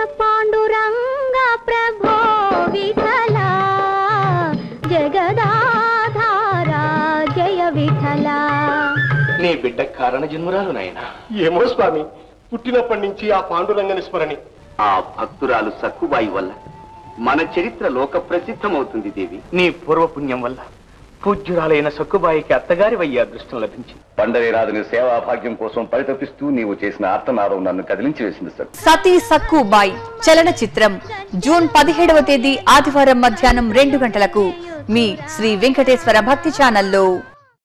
పాండురంగ ప్రభో విఠల జగదాధారా జయ విఠల నీ బిడ్డ కారణ జన్మురాలు నాయనా ఏమో స్వామి పుట్టినప్పటి నుంచి ఆ పాండురంగని స్మరణి ఆ భక్తురాలు సక్కుబాయి వల్ల మన చరిత్ర లోక ప్రసిద్ధమవుతుంది దేవి నీ పూర్వపుణ్యం వల్ల పూజ్యురాలైన సక్కుబాయికి అత్తగారి వయ్యే అదృష్టం లభించింది పండరీరాజుని సేవా భాగ్యం కోసం పరితపిస్తూ నీవు చేసిన ఆర్తనాదం నన్ను కదిలించి వేసింది సార్ సతీ సక్కుబాయ్ చలనచిత్రం జూన్ పదిహేడవ తేదీ ఆదివారం మధ్యాహ్నం రెండు గంటలకు మీ శ్రీ వెంకటేశ్వర భక్తి ఛానల్లో